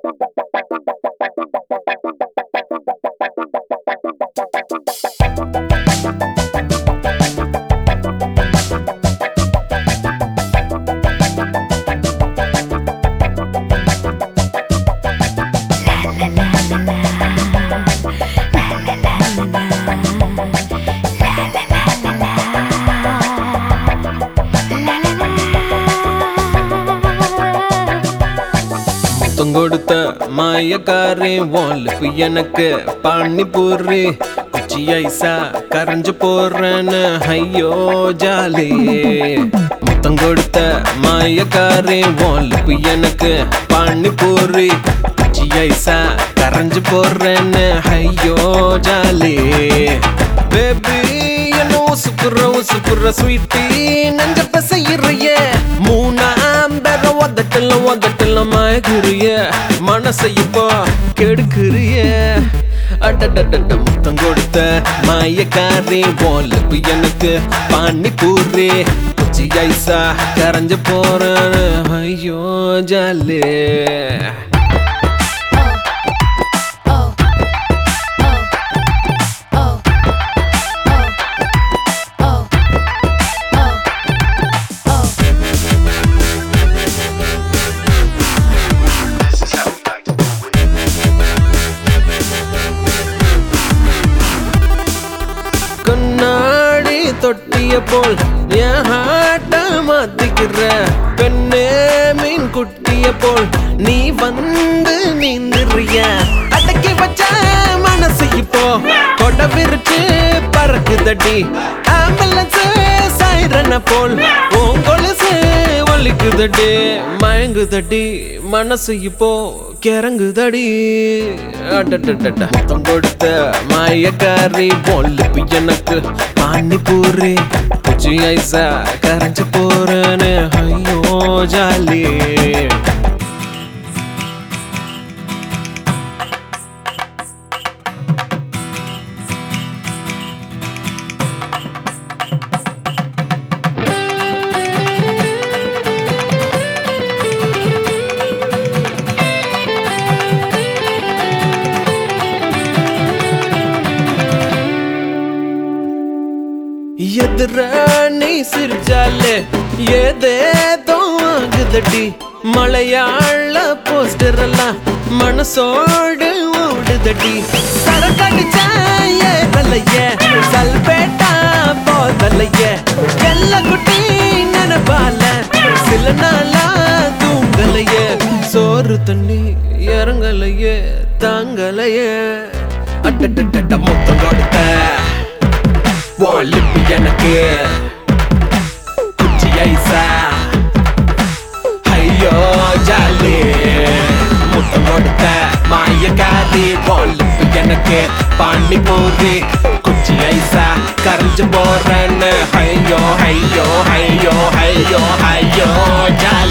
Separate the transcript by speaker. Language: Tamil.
Speaker 1: முத்தம் கொடுத்த மாயக்காரே வாலிப்பு எனக்கு பானிபூரி குச்சி ஐசா கரைஞ்சு போறேன்னு ஐயோ ஜாலி முத்தம் கொடுத்த மாயக்காரே வாலிப்பு எனக்கு பானிபூரி குச்சி ஐசா கரைஞ்சு போறேன்னு ஐயோ ஜாலி பேபி என்ன உசுப்புற உசுப்புற ஸ்வீட்டி நஞ்ச பசையிறைய மூணாம் பெற உதட்டல உதட்டல மயக்குறிய மனசை இப்போ கெடுக்குறிய அடடடட முத்தம் கொடுத்த மாயக்காரி போலப்பு எனக்கு பானி பூரி குச்சி ஐசா கரைஞ்சு போறேன்னு ஐயோ ஜாலே
Speaker 2: This is how we like to do it.
Speaker 1: கண்ணாடி தொட்டிய போல் என் ஹாட்ட மாத்திக்கிற பெண்ணே மீன் குட்டிய போல் நீ வந்து நீந்திரிய அடக்கி வச்ச மனசு இப்போ கொடை விரிச்சு பறக்குதடி ஆம்புலன்ஸ் சைரன போல் உங்கொலுசு ஒலிக்குதடி மயங்குதடி மனசு இப்போ கிறங்குதடி அடடடட. முத்தம் கொடுத்த மாயக்காரி பொல்லுப்பு எனக்கு பானிபூரி குச்சி ஐசா கரைஞ்சு போறேன்னு ஐயோ ஜாலி எதிர நீ சிரிச்சாலே ஏதேதோ ஆகுதடி மலையாள போஸ்டர் எல்லாம் மனசோடு ஓடுதடி சரக்கடிச்ச ஏதலைய சல்பேட்டா போதலைய வெள்ள குட்டி நினைப்பால சில நாளா தூங்கலைய சோறு தண்ணி இறங்கலையே தாங்கலையே அட்டட்ட மொத்தம் கொடுத்த வாலிப்பு எனக்கு குச்சி ஐசா ஐயோ ஜாலி முத்தம் கொடுத்த மாயக்காரி வாலிப்பு எனக்கு பாண்டி போதி குச்சி ஐசா கரைஞ்சு போறேன்னு ஐயோ ஐயோ ஐயோ ஐயோ ஐயோ ஜாலி